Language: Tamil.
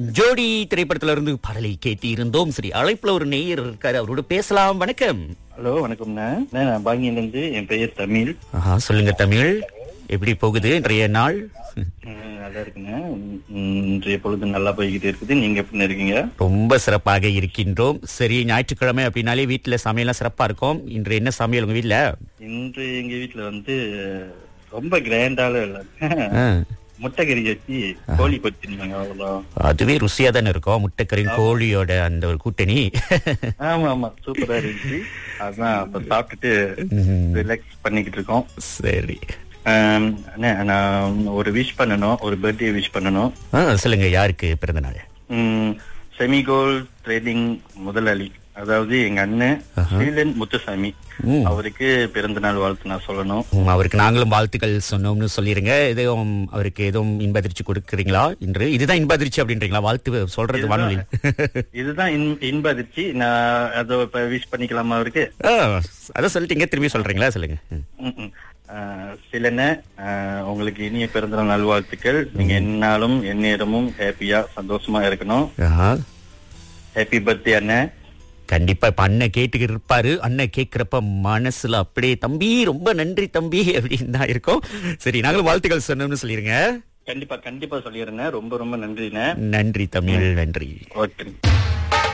ஜோடி திரைப்படத்துல இருந்து பாடலை கேட்டு இருந்தோம் சரி அழைப்புல ஒரு நேயர் இருக்காரு அவரோட பேசலாம் வணக்கம் ஹலோ வணக்கம்ண்ணா அண்ணா, நான் பாங்கியிலிருந்து என் பெயர் தமிழ் ஆஹா, சொல்லுங்க தமிழ் எப்படி போகுது இன்றைய நாள் ம், நல்லா இருக்குண்ணா ம், இன்றைய பொழுது நல்லா போய்கிட்டு இருக்குது நீங்க எப்படி இருக்கீங்க ரொம்ப சிறப்பாக இருக்கின்றோம் சரி ஞாயிற்றுக்கிழமை அப்படின்னாலே வீட்டுல சமையல்லாம் சிறப்பா இருக்கும் இன்று என்ன சமையல் உங்க வீட்டுல இன்று எங்க வீட்டுல வந்து ரொம்ப கிராண்டால இல்ல ஆ, முட்டை கறி வச்சு கோழி பொச்சிருந்தாங்க அவ்வளோ அதுவே ருசியா தானே இருக்கும் முட்டைக்கறியும் கோழியோட அந்த ஒரு கூட்டணி ஆமா ஆமா சூப்பரா இருந்துச்சு அதான் அப்ப சாப்பிட்டுட்டு ம், ரிலாக்ஸ் பண்ணிக்கிட்டு இருக்கோம் சரி ஆம், அண்ணா, நான் ஒரு விஷ் பண்ணணும் ஒரு பர்த்டே விஷ் பண்ணணும் ஆ, சொல்லுங்க யாருக்கு பிறந்த நாள் செமிகோல் ட்ரேடிங் முதலாளி அதாவது எங்க அண்ணன் ஸ்ரீலன் முத்துசாமி ம். அவருக்கு பிறந்த நாள் வாழ்த்து நான் சொல்லணும் ம், அவருக்கு நாங்களும் வாழ்த்துக்கள் சொன்னோம்னு சொல்லிருங்க எதுவும் அவருக்கு எதுவும் இன்பதிர்ச்சி கொடுக்குறீங்களா இன்று இதுதான் இன்பதிர்ச்சி அப்படின்றீங்களா வாழ்த்து சொல்றது வானொலி இதுதான் இன்- இன்ப அதிர்ச்சி நான் அதை இப்ப விஷ் பண்ணிக்கலாமா அவருக்கு ஆ, அதான் சொல்லிட்டீங்க திரும்பி சொல்றீங்களா சொல்லுங்க ம். ம், ம். ஆஹ், சிலன ஆஹ், உங்களுக்கு இனிய பிறந்த நாள் நல்வாழ்த்துக்கள் நீங்க எந்நாளும் எந்நேரமும் ஹாப்பியா சந்தோஷமா இருக்கணும் ஆஹா. ஹாப்பி பர்த்டே அண்ணன் கண்டிப்பா இப்ப அண்ணன் கேட்டுக்கிட்டு இருப்பாரு அண்ணன் கேக்குறப்ப மனசுல அப்படியே தம்பி ரொம்ப நன்றி தம்பி அப்படின்னு தான் இருக்கும் சரி நாங்களும் வாழ்த்துக்கள் சொன்னோம்னு சொல்லிருங்க கண்டிப்பா கண்டிப்பா சொல்லிடுறேன் ரொம்ப ரொம்ப நன்றிண்ணே நன்றி தமிழ் நன்றி ஓகே